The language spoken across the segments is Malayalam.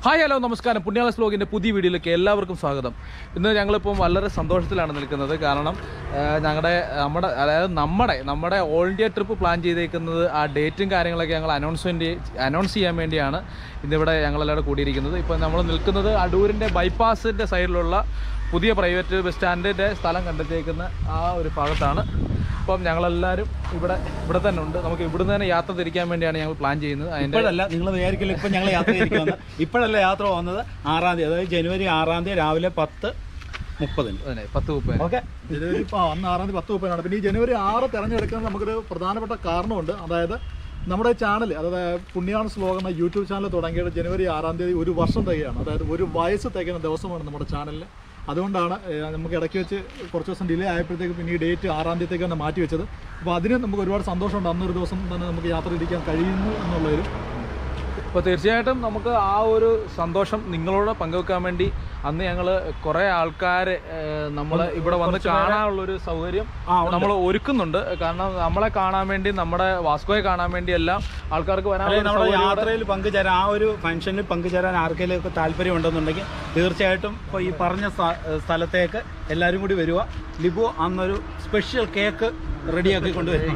ഹായ് ഹലോ നമസ്കാരം പുണ്യാള സ്ലോഗിൻ്റെ പുതിയ വീഡിയോയിലേക്ക് എല്ലാവർക്കും സ്വാഗതം ഇന്ന് ഞങ്ങളിപ്പം വളരെ സന്തോഷത്തിലാണ് നിൽക്കുന്നത് കാരണം ആ, ഞങ്ങളുടെ നമ്മുടെ അതായത് നമ്മുടെ നമ്മുടെ ഓൾ ഇന്ത്യ ട്രിപ്പ് പ്ലാൻ ചെയ്തേക്കുന്നത് ആ ഡേറ്റും കാര്യങ്ങളൊക്കെ ഞങ്ങൾ അനൗൺസ്മെൻറ്റ് അനൗൺസ് ചെയ്യാൻ വേണ്ടിയാണ് ഇന്നിവിടെ ഞങ്ങളെല്ലാവരും കൂടിയിരിക്കുന്നത് ഇപ്പോൾ നമ്മൾ നിൽക്കുന്നത് അടൂരിൻ്റെ ബൈപ്പാസിൻ്റെ സൈഡിലുള്ള പുതിയ പ്രൈവറ്റ് ബസ് സ്റ്റാൻഡിൻ്റെ സ്ഥലം കണ്ടെത്തിയേക്കുന്ന ആ ഒരു ഭാഗത്താണ് അപ്പം ഞങ്ങളെല്ലാവരും ഇവിടെ ഇവിടെ തന്നെ ഉണ്ട് നമുക്ക് ഇവിടുന്ന് തന്നെ യാത്ര തിരിക്കാൻ വേണ്ടിയാണ് ഞങ്ങൾ പ്ലാൻ ചെയ്യുന്നത് അതിൻ്റെ ഇപ്പോഴല്ല നിങ്ങൾ വിചാരിക്കില്ല ഇപ്പം ഞങ്ങൾ യാത്ര ഇരിക്കുന്നത് ഇപ്പോഴല്ല യാത്ര പോകുന്നത് ആറാം തീയതി അതായത് ജനുവരി ആറാം തീയതി രാവിലെ പത്ത് മുപ്പതിന് അതെ പത്ത് മുപ്പത് ഓക്കെ ജനുവരി ഇപ്പോൾ അന്ന് ആറാം തീയതി പത്ത് മുപ്പതിനാണ് പിന്നെ ഈ ജനുവരി ആറ് തിരഞ്ഞെടുക്കുന്നത് നമുക്കൊരു പ്രധാനപ്പെട്ട കാരണമുണ്ട് അതായത് നമ്മുടെ ചാനൽ അതായത് പുണ്യാണ് ശ്ലോകം എന്ന യൂട്യൂബ് ചാനൽ തുടങ്ങിയത് ജനുവരി ആറാം തീയതി ഒരു വർഷം തികയാണ് അതായത് ഒരു വയസ്സ് തികയുന്ന ദിവസമാണ് നമ്മുടെ ചാനലിൽ അതുകൊണ്ടാണ് ഏഹ്, നമുക്ക് ഇടയ്ക്ക് വെച്ച് കുറച്ച് ദിവസം ഡിലേ ആയപ്പോഴത്തേക്ക് പിന്നെ ഈ ഡേറ്റ് ആറാം തീയതിക്ക് തന്നെ മാറ്റി വെച്ചത് അപ്പോൾ അതിന് നമുക്ക് ഒരുപാട് സന്തോഷമുണ്ട് അന്നൊരു ദിവസം തന്നെ നമുക്ക് യാത്ര ഇരിക്കാൻ കഴിയുന്നു എന്നുള്ളൊരു അപ്പോൾ തീർച്ചയായിട്ടും നമുക്ക് ആ ഒരു സന്തോഷം നിങ്ങളോട് പങ്കുവെക്കാൻ വേണ്ടി അന്ന് ഞങ്ങൾ കുറേ ആൾക്കാർ നമ്മൾ ഇവിടെ വന്ന് കാണാനുള്ളൊരു സൗകര്യം നമ്മൾ ഒരുക്കുന്നുണ്ട് കാരണം നമ്മളെ കാണാൻ വേണ്ടി നമ്മുടെ വാസ്കോയെ കാണാൻ വേണ്ടി എല്ലാം ആൾക്കാർക്ക് അല്ലെങ്കിൽ വരാനുള്ള നമ്മുടെ സൗകര്യം യാത്രയിൽ പങ്കുചേരാൻ ആ ഒരു ഫംഗ്ഷനിൽ പങ്കുചേരാൻ ആർക്കെങ്കിലും ഒക്കെ താല്പര്യം ഉണ്ടെന്നുണ്ടെങ്കിൽ തീർച്ചയായിട്ടും ഇപ്പോൾ ഈ പറഞ്ഞ സ്ഥ- സ്ഥലത്തേക്ക് എല്ലാവരും കൂടി വരിക ലിബു അന്നൊരു സ്പെഷ്യൽ കേക്ക് റെഡിയാക്കി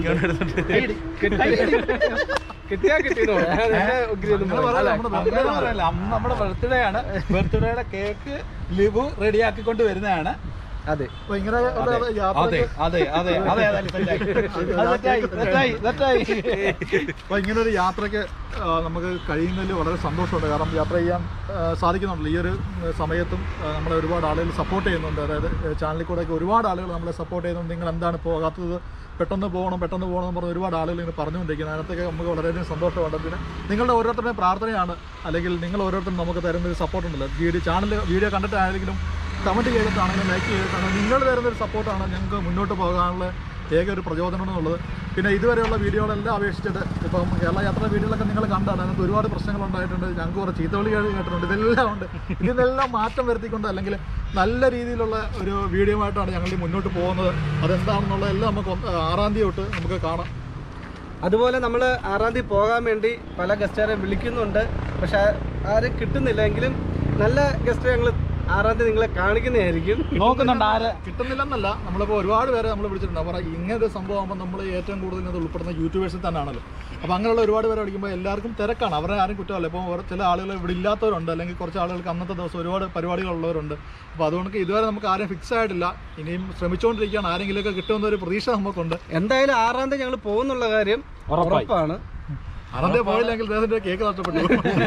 കിട്ടിയാ കിട്ടിയോ അങ്ങനെ പറയാം, നമ്മുടെ birthday ആണ്. പറയല്ല അന്ന് നമ്മുടെ ബർത്ത്ഡേ ആണ് ബർത്ത്ഡേയുടെ കേക്ക് ലിബു റെഡിയാക്കിക്കൊണ്ട് വരുന്നതാണ് അതെ അപ്പോൾ ഇങ്ങനെ ഒരു അതെ യാത്ര അതെ അതെ അതെ അതെ അതെ തെറ്റായി തെറ്റായി തെറ്റായി അപ്പോൾ ഇങ്ങനെ ഒരു യാത്രയ്ക്ക് ആ, നമുക്ക് കഴിയുന്നതിൽ വളരെ സന്തോഷമുണ്ട് കാരണം യാത്ര ചെയ്യാൻ ആ, സാധിക്കുന്നുണ്ടല്ലോ ഈ ഒരു ഉം, സമയത്തും ആ, നമ്മളെ ഒരുപാട് ആളുകൾ സപ്പോർട്ട് ചെയ്യുന്നുണ്ട് അതായത് ഏ, ചാനലിൽ കൂടെയൊക്കെ ഒരുപാട് ആളുകൾ നമ്മളെ സപ്പോർട്ട് ചെയ്യുന്നുണ്ട് നിങ്ങൾ എന്താണ് പോകാത്തത് പെട്ടെന്ന് പോകണം പെട്ടെന്ന് പോകണം എന്ന് പറഞ്ഞ് ഒരുപാട് ആളുകൾ ഇങ്ങനെ പറഞ്ഞുകൊണ്ടിരിക്കുന്നത് അതിനകത്തൊക്കെ നമുക്ക് വളരെയധികം സന്തോഷമുണ്ട് പിന്നെ നിങ്ങളുടെ ഓരോരുത്തരുടെയും പ്രാർത്ഥനയാണ് അല്ലെങ്കിൽ നിങ്ങൾ ഓരോരുത്തരും നമുക്ക് തരുന്ന ഒരു സപ്പോർട്ട് ഉണ്ടല്ലോ വീഡിയോ ചാനൽ വീഡിയോ കണ്ടിട്ടാണെങ്കിലും കമൻറ്റ് ചെയ്തിട്ടാണെങ്കിലും ലൈക്ക് ചെയ്തിട്ടാണെങ്കിലും നിങ്ങൾ തരുന്നൊരു സപ്പോർട്ടാണ് ഞങ്ങൾക്ക് മുന്നോട്ട് പോകാനുള്ള ഏക ഒരു പ്രചോദനം എന്നുള്ളത് പിന്നെ ഇതുവരെയുള്ള വീഡിയോകളെല്ലാം അപേക്ഷിച്ചിട്ട് ഇപ്പം കേരള യാത്ര വീഡിയോകളൊക്കെ നിങ്ങൾ കണ്ടാണ് അതിനകത്ത് ഒരുപാട് പ്രശ്നങ്ങൾ ഉണ്ടായിട്ടുണ്ട് ഞങ്ങൾക്ക് കുറച്ച് ചീത്തവിളി കേട്ടിട്ടുണ്ട് ഇതെല്ലാം ഉണ്ട് ഇതിനെല്ലാം മാറ്റം വരുത്തിക്കൊണ്ട് അല്ലെങ്കിൽ നല്ല രീതിയിലുള്ള ഒരു വീഡിയോ ആയിട്ടാണ് ഞങ്ങൾ ഈ മുന്നോട്ട് പോകുന്നത് അതെന്താണെന്നുള്ളതെല്ലാം നമുക്ക് ഒന്ന് ആറാം തീയതി തൊട്ട് നമുക്ക് കാണാം അതുപോലെ നമ്മൾ ആറാം തീയതി പോകാൻ വേണ്ടി പല ഗസ്റ്റുകാരെ വിളിക്കുന്നുണ്ട് പക്ഷെ ആരും കിട്ടുന്നില്ല എങ്കിലും നല്ല ഗസ്റ്റ് ഞങ്ങൾ ആറാം തീയതി നിങ്ങളെ കാണിക്കുന്നതായിരിക്കും നോക്കുന്നുണ്ട് ആര് കിട്ടുന്നില്ലെന്നല്ല നമ്മളിപ്പോൾ ഒരുപാട് പേരെ നമ്മൾ വിളിച്ചിട്ടുണ്ട് അപ്പോൾ ഇങ്ങനെ ഒരു സംഭവം ആകുമ്പോൾ നമ്മൾ ഏറ്റവും കൂടുതൽ ഇത് ഉൾപ്പെടുന്ന യൂട്യൂബേഴ്സിൽ തന്നെയാണല്ലോ അപ്പോൾ അങ്ങനെയുള്ള ഒരുപാട് പേരെ വിളിക്കുമ്പോൾ എല്ലാവർക്കും തിരക്കാണ് അവരെ ആരും കുറ്റമല്ല ഇപ്പോൾ ഓരോ- ചില ആളുകൾ ഇവിടെ ഇല്ലാത്തവരുണ്ട് അല്ലെങ്കിൽ കുറച്ച് ആളുകൾക്ക് അന്നത്തെ ദിവസം ഒരുപാട് പരിപാടികളുള്ളവരുണ്ട് അപ്പോൾ അതുകൊണ്ട് ഇതുവരെ നമുക്ക് ആരും ഫിക്സ് ആയിട്ടില്ല ഇനിയും ശ്രമിച്ചുകൊണ്ടിരിക്കുകയാണ് ആരെങ്കിലുമൊക്കെ കിട്ടുമെന്ന ഒരു പ്രതീക്ഷ നമുക്കുണ്ട് എന്തായാലും ആറാം തീയതി ഞങ്ങൾ പോകുന്നുള്ള കാര്യം ഉറപ്പായി. ഉറപ്പാണ് അതിൻ്റെ പോയില്ലെങ്കിൽ അദ്ദേഹത്തിൻ്റെ കേക്ക് നഷ്ടപ്പെട്ടു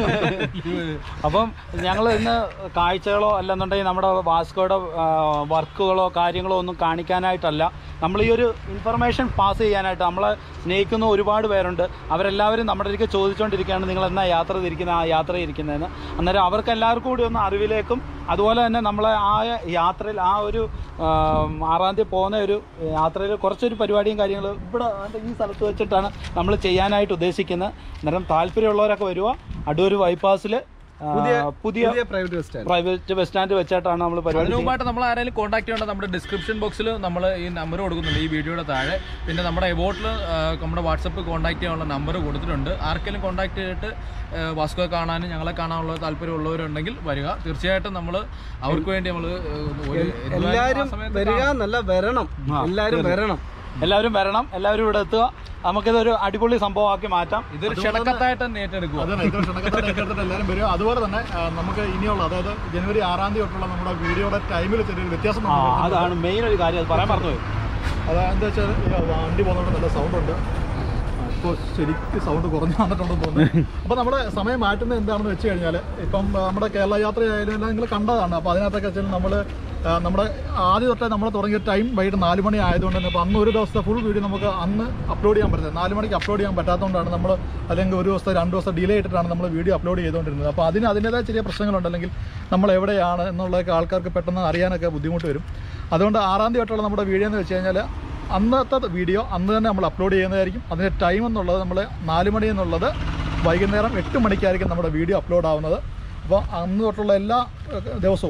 അപ്പം ഞങ്ങൾ ഇന്ന് കാഴ്ചകളോ അല്ലെന്നുണ്ടെങ്കിൽ നമ്മുടെ വാസ്കോയുടെ വർക്കുകളോ കാര്യങ്ങളോ ഒന്നും കാണിക്കാനായിട്ടല്ല നമ്മൾ ഈ ഒരു ഇൻഫർമേഷൻ പാസ് ചെയ്യാനായിട്ട് നമ്മളെ സ്നേഹിക്കുന്ന ഒരുപാട് പേരുണ്ട് അവരെല്ലാവരും നമ്മുടെ അടുത്ത് ചോദിച്ചുകൊണ്ടിരിക്കുകയാണ് നിങ്ങൾ എന്നാ യാത്ര തിരിക്കുന്ന ആ യാത്ര ഇരിക്കുന്നതെന്ന് അന്നേരം അവർക്ക് എല്ലാവർക്കും കൂടി ഒന്ന് അറിവിലേക്കും അതുപോലെ തന്നെ നമ്മളെ ആ യാത്രയിൽ ആ ഒരു ആം, ആറാം തീയതി പോകുന്ന ഒരു യാത്രയിൽ കുറച്ചൊരു പരിപാടിയും കാര്യങ്ങളും ഇവിടെ ഈ സ്ഥലത്ത് വെച്ചിട്ടാണ് നമ്മൾ ചെയ്യാനായിട്ട് ഉദ്ദേശിക്കുന്നത് അന്നേരം താല്പര്യമുള്ളവരൊക്കെ വരിക അടൂർ ബൈപ്പാസിൽ പുതിയ പുതിയ private bus stand private bus stand വെച്ചിട്ടാണ് നമ്മൾ പരിപാടി അതിനു മുമ്പായിട്ട് നമ്മൾ ആരെങ്കിലും കോൺടാക്ട് ചെയ്യേണ്ട നമ്മുടെ ഡിസ്ക്രിപ്ഷൻ ബോക്സിൽ നമ്മൾ ഈ നമ്പർ കൊടുക്കുന്നുണ്ട് ഈ വീഡിയോയുടെ താഴെ പിന്നെ നമ്മുടെ എബോട്ടിൽ നമ്മുടെ വാട്സപ്പ് കോൺടാക്ട് ചെയ്യാനുള്ള നമ്പർ കൊടുത്തിട്ടുണ്ട് ആർക്കെങ്കിലും കോൺടാക്ട് ചെയ്തിട്ട് ആ, വാസ്കോ കാണാനും ഞങ്ങളെ കാണാനുള്ള താല്പര്യമുള്ളവരുണ്ടെങ്കിൽ വരിക തീർച്ചയായിട്ടും നമ്മൾ അവർക്ക് വേണ്ടി നമ്മൾ എല്ലാരും വരിക എന്നല്ല വരണം എല്ലാരും വരണം എല്ലാവരും വരണം എല്ലാവരും ഇവിടെ എത്തുക നമുക്കിതൊരു അടിപൊളി സംഭവമാക്കി മാറ്റാം ഇതൊരു ക്ഷണക്കത്തായിട്ട് തന്നെ ഏറ്റെടുക്കുക അതാണ് ഏറ്റവും ക്ഷണക്കത്തോടെ ഏറ്റെടുത്തിട്ട് എല്ലാവരും വരും അതുപോലെ തന്നെ ആ, നമുക്ക് ഇനിയുള്ള അതായത് ജനുവരി ആറാം തീയതി തൊട്ടുള്ള നമ്മുടെ വീഡിയോയുടെ ടൈമിൽ ചെറിയൊരു വ്യത്യാസം ആ നമുക്ക് വരുന്നുണ്ട്. അതാണ് മെയിൻ ഒരു കാര്യം അത് പറയാൻ മറന്നുപോയി അത് എന്താ വെച്ചാൽ ഈ വണ്ടി പോകുന്നതുകൊണ്ട് നല്ല സൗണ്ട് ഉണ്ട് ഇപ്പോൾ ശരിക്കും സൗണ്ട് കുറഞ്ഞു വന്നിട്ടുണ്ടെന്ന് തോന്നുന്നു അപ്പോൾ നമ്മുടെ സമയം മാറ്റുന്നത് എന്താണെന്ന് വെച്ച് കഴിഞ്ഞാൽ ഇപ്പം ആ, നമ്മുടെ കേരള യാത്രയായാലും എല്ലാം നിങ്ങൾ കണ്ടതാണ് അപ്പോൾ അതിനകത്തൊക്കെ വെച്ചാൽ നമ്മൾ നമ്മുടെ ആദ്യം തൊട്ടേ നമ്മൾ തുടങ്ങിയ ടൈം വൈകിട്ട് നാല് മണി ആയതുകൊണ്ട് തന്നെ അപ്പോൾ അന്ന് ഒരു ദിവസത്തെ ഫുൾ വീഡിയോ നമുക്ക് അന്ന് അപ്ലോഡ് ചെയ്യാൻ പറ്റുന്നത് നാല് മണിക്ക് അപ്ലോഡ് ചെയ്യാൻ പറ്റാത്തതുകൊണ്ടാണ് നമ്മൾ അല്ലെങ്കിൽ ഒരു ദിവസത്തെ രണ്ട് ദിവസം ഡിലേ ഇട്ടിട്ടാണ് നമ്മൾ വീഡിയോ അപ്ലോഡ് ചെയ്തുകൊണ്ടിരുന്നത് അപ്പോൾ അതിന് അതിൻ്റേതായ ചെറിയ പ്രശ്നങ്ങളുണ്ട് അല്ലെങ്കിൽ നമ്മൾ എവിടെയാണ് എന്നുള്ളതൊക്കെ ആൾക്കാർക്ക് പെട്ടെന്ന് അറിയാനൊക്കെ ബുദ്ധിമുട്ട് വരും അതുകൊണ്ട് ആറാം തീയതി തൊട്ടുള്ള നമ്മുടെ വീഡിയോ എന്ന് വെച്ച് കഴിഞ്ഞാൽ അന്നത്തെ വീഡിയോ അന്ന് തന്നെ നമ്മൾ അപ്ലോഡ് ചെയ്യുന്നതായിരിക്കും അതിൻ്റെ ടൈം എന്നുള്ളത് നമ്മൾ നാല് മണി എന്നുള്ളത് വൈകുന്നേരം എട്ട് മണിക്കായിരിക്കും നമ്മുടെ വീഡിയോ അപ്ലോഡ് ആവുന്നത് അപ്പോൾ അന്ന് തൊട്ടുള്ള എല്ലാ ഏഹ്, ദിവസവും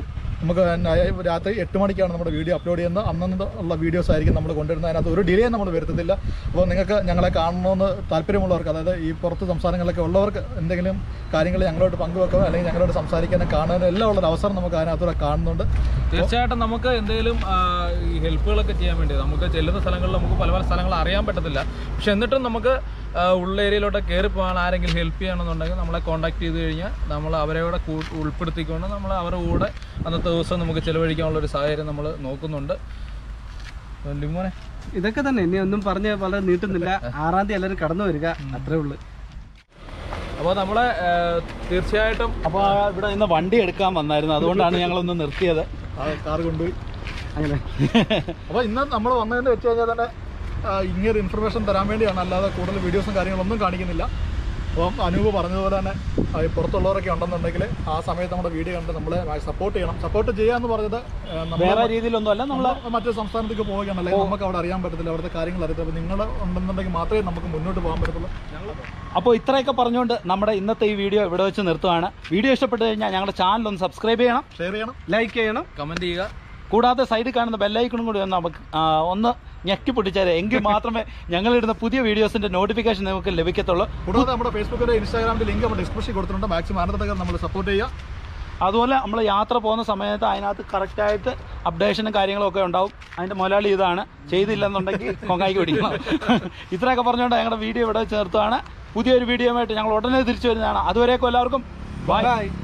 നമുക്ക് ന- രാത്രി എട്ട് മണിക്കാണ് നമ്മുടെ വീഡിയോ അപ്ലോഡ് ചെയ്യുന്നത് അന്നന്ന് ഉള്ള വീഡിയോസ് ആയിരിക്കും നമ്മൾ കൊണ്ടുവരുന്നത് അതിനകത്ത് ഒരു ഡിലേ നമ്മൾ വരുത്തത്തില്ല അപ്പോൾ നിങ്ങൾക്ക് ഞങ്ങളെ കാണണമെന്ന് താല്പര്യമുള്ളവർക്ക് അതായത് ഈ പുറത്ത് സംസ്ഥാനങ്ങളിലൊക്കെ ഉള്ളവർക്ക് എന്തെങ്കിലും കാര്യങ്ങൾ ഞങ്ങളോട് പങ്കുവെക്കാനോ അല്ലെങ്കിൽ ഞങ്ങളോട് സംസാരിക്കാനോ കാണാനോ എല്ലാം ഉള്ളൊരു അവസരം നമുക്ക് അതിനകത്തൂടെ കാണുന്നുണ്ട് തീർച്ചയായിട്ടും നമുക്ക് എന്തെങ്കിലും ആ, ഈ ഹെൽപ്പുകളൊക്കെ ചെയ്യാൻ വേണ്ടി നമുക്ക് ചെല്ലുന്ന സ്ഥലങ്ങളിൽ നമുക്ക് പല പല സ്ഥലങ്ങൾ അറിയാൻ പറ്റത്തില്ല പക്ഷെ എന്നിട്ടും നമുക്ക് ആ, ഉള്ള ഏരിയയിലോട്ട് കയറി പോകാൻ ആരെങ്കിലും ഹെൽപ്പ് ചെയ്യണമെന്നുണ്ടെങ്കിൽ നമ്മളെ കോൺടാക്ട് ചെയ്ത് കഴിഞ്ഞാൽ നമ്മൾ അവരെ കൂടെ കൂ- ഉൾപ്പെടുത്തിക്കൊണ്ട് നമ്മൾ അവരുടെ കൂടെ അന്നത്തെ ദിവസം നമുക്ക് ചിലവഴിക്കാനുള്ള ഒരു സാഹചര്യം നമ്മൾ നോക്കുന്നുണ്ട് ലിമോനെ ഇതൊക്കെ തന്നെ ഇനി ഒന്നും പറഞ്ഞ് വളരെ നീട്ടുന്നില്ല ആറാം തീയതി എല്ലാവരും കടന്നു വരിക അത്രേ ഉള്ളൂ അപ്പോൾ നമ്മളെ ആ, തീർച്ചയായിട്ടും അപ്പോൾ ഇവിടെ ഇന്ന് വണ്ടി എടുക്കാൻ വന്നായിരുന്നു അതുകൊണ്ടാണ് ഞങ്ങളൊന്ന് നിർത്തിയത് ആ കാർ കൊണ്ടുപോയി അങ്ങനെ അപ്പോൾ ഇന്ന് നമ്മൾ വന്നതെന്ന് വെച്ച് കഴിഞ്ഞാൽ തന്നെ ആ, ഇങ്ങനൊരു ഇൻഫർമേഷൻ തരാൻ വേണ്ടിയാണ് അല്ലാതെ കൂടുതൽ വീഡിയോസും കാര്യങ്ങളൊന്നും കാണിക്കുന്നില്ല അപ്പം അനൂപ് പറഞ്ഞതുപോലെ തന്നെ ആ, ഈ പുറത്തുള്ളവരൊക്കെ ഉണ്ടെന്നുണ്ടെങ്കിൽ ആ സമയത്ത് നമ്മുടെ വീഡിയോ കണ്ട് നമ്മളെ സപ്പോർട്ട് ചെയ്യണം സപ്പോർട്ട് ചെയ്യാന്ന് പറഞ്ഞത് ആ, നമ്മള് വേറെ രീതിയിലൊന്നുമല്ല നമ്മൾ നമ്മള് മറ്റൊരു സംസ്ഥാനത്തേക്ക് പോവുകയാണ് അല്ലെങ്കിൽ നമുക്ക് അവിടെ അറിയാൻ പറ്റത്തില്ല അവിടുത്തെ കാര്യങ്ങൾ അറിയത്തില്ല അപ്പോൾ നിങ്ങൾ ഉണ്ടെന്നുണ്ടെങ്കിൽ മാത്രമേ നമുക്ക് മുന്നോട്ട് പോകാൻ പറ്റത്തുള്ളൂ അപ്പോൾ ഇത്രയൊക്കെ പറഞ്ഞുകൊണ്ട് നമ്മുടെ ഇന്നത്തെ ഈ വീഡിയോ ഇവിടെ വെച്ച് നിർത്തുകയാണ് വീഡിയോ ഇഷ്ടപ്പെട്ട് കഴിഞ്ഞാൽ ഞങ്ങളുടെ ചാനൽ ഒന്ന് സബ്സ്ക്രൈബ് ചെയ്യണം ഷെയർ ചെയ്യണം ലൈക്ക് ചെയ്യണം കമൻറ്റ് ചെയ്യുക കൂടാതെ സൈഡിൽ കാണുന്ന ബെല്ലൈക്കണും കൂടി ഒന്ന് നമുക്ക് ആ, ഒന്ന് ഞെക്കി പൊട്ടിച്ചാൽ എങ്കിൽ മാത്രമേ ഞങ്ങളിടുന്ന പുതിയ വീഡിയോസിന്റെ നോട്ടിഫിക്കേഷൻ നിങ്ങൾക്ക് ലഭിക്കത്തുള്ളൂ കൂടാതെ നമ്മുടെ ഫേസ്ബുക്കിന്റെ ഇൻസ്റ്റാഗ്രാമിന്റെ ലിങ്ക് നമ്മുടെ ഡിസ്ക്രിപ്ഷൻ കൊടുത്തിട്ടുണ്ട് മാക്സിമം ആനന്ദതകൾ നമ്മൾ സപ്പോർട്ട് ചെയ്യുക അതുപോലെ നമ്മൾ യാത്ര പോകുന്ന സമയത്ത് അതിനകത്ത് കറക്റ്റായിട്ട് അപ്ഡേഷനും കാര്യങ്ങളും ഒക്കെ ഉണ്ടാവും അതിൻ്റെ മുതലാളി ഇതാണ് ചെയ്തില്ലെന്നുണ്ടെങ്കിൽ കൊങ്ങായിക്ക് പിടിക്കണം ഇത്രയൊക്കെ പറഞ്ഞുകൊണ്ട് ഞങ്ങളുടെ വീഡിയോ ഇവിടെ ചേർത്താണ് പുതിയൊരു വീഡിയോ ആയിട്ട് ഞങ്ങൾ ഉടനെ തിരിച്ചു വരുന്നതാണ് അതുവരേക്കും എല്ലാവർക്കും ബൈ ബൈ